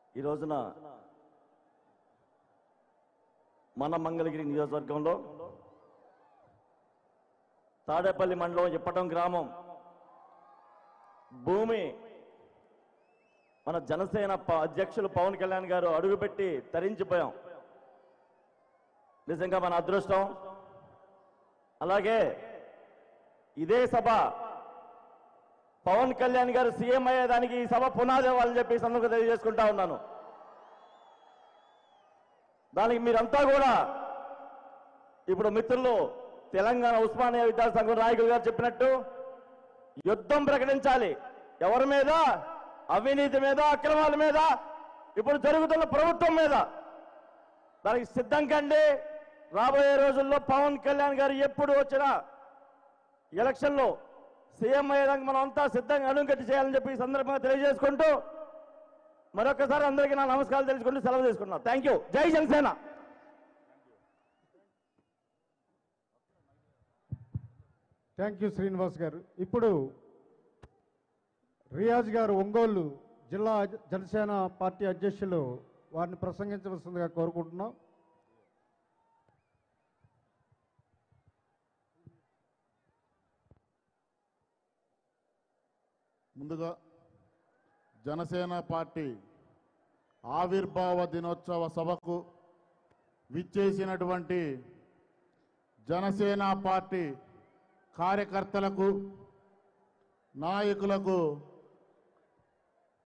ఈ రోజున మన మంగళగిరి నియోజకవర్గంలో తాడేపల్లి మండలం ఇప్పటం గ్రామం భూమి మన జనసేన ప- అధ్యక్షులు పవన్ కళ్యాణ్ గారు అడుగుపెట్టి తరించిపోయాం నిజంగా మన అదృష్టం అలాగే ఇదే సభ పవన్ కళ్యాణ్ గారు సీఎం అయ్యేదానికి ఈ సభ పునాది అవ్వాలని చెప్పి ఈ సందర్భంగా తెలియజేసుకుంటా ఉన్నాను దానికి మీరంతా కూడా ఇప్పుడు మిత్రులు తెలంగాణ ఉస్మానియా విద్యాసంఘం నాయకులు గారు చెప్పినట్టు యుద్ధం ప్రకటించాలి ఎవరి మీద అవినీతి మీద అక్రమాల మీద ఇప్పుడు జరుగుతున్న ప్రభుత్వం మీద దానికి సిద్ధం కండి రాబోయే రోజుల్లో పవన్ కళ్యాణ్ గారు ఎప్పుడు వచ్చినా ఎలక్షన్లో సీఎం అయ్యేదానికి మనం అంతా సిద్ధంగా అడుగుకట్టి చేయాలని చెప్పి ఈ సందర్భంగా తెలియజేసుకుంటూ మరొకసారి అందరికీ నా నమస్కారాలు తెలుసుకుంటూ సెలవు తీసుకుంటున్నాను థ్యాంక్ యూ జై జనసేన థ్యాంక్ యూ శ్రీనివాస్ గారు ఇప్పుడు రియాజ్ గారు ఒంగోలు జిల్లా జనసేన పార్టీ అధ్యక్షులు వారిని ప్రసంగించవలసిందిగా కోరుకుంటున్నాం ముందుగా జనసేన పార్టీ ఆవిర్భావ దినోత్సవ సభకు విచ్చేసినటువంటి జనసేన పార్టీ కార్యకర్తలకు నాయకులకు